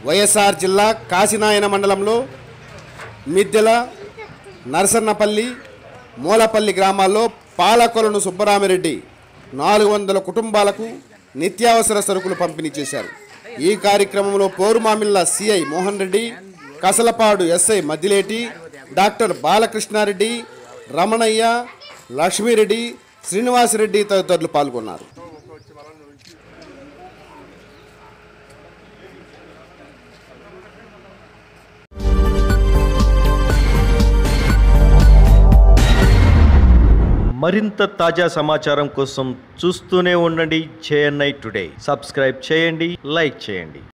వైఎస్ఆర్ జిల్లా కాశీనాయన మండలంలో మిద్దెల నరసన్నపల్లి మూలపల్లి గ్రామాల్లో పాలకొలను సుబ్బరామిరెడ్డి నాలుగు వందల కుటుంబాలకు నిత్యావసర సరుకులు పంపిణీ చేశారు ఈ కార్యక్రమంలో Porumamilla CI Mohan Reddy Kasalapadu SI Maddileti doctor Balakrishna Reddy Ramanaiah Lakshmi Reddy Srinivasa Reddy తదితరులు పాల్గొన్నారు మరింత తాజా సమాచారం కోసం చూస్తూనే ఉండండి జేఎన్ఐ టుడే సబ్స్క్రైబ్ చేయండి లైక్ చేయండి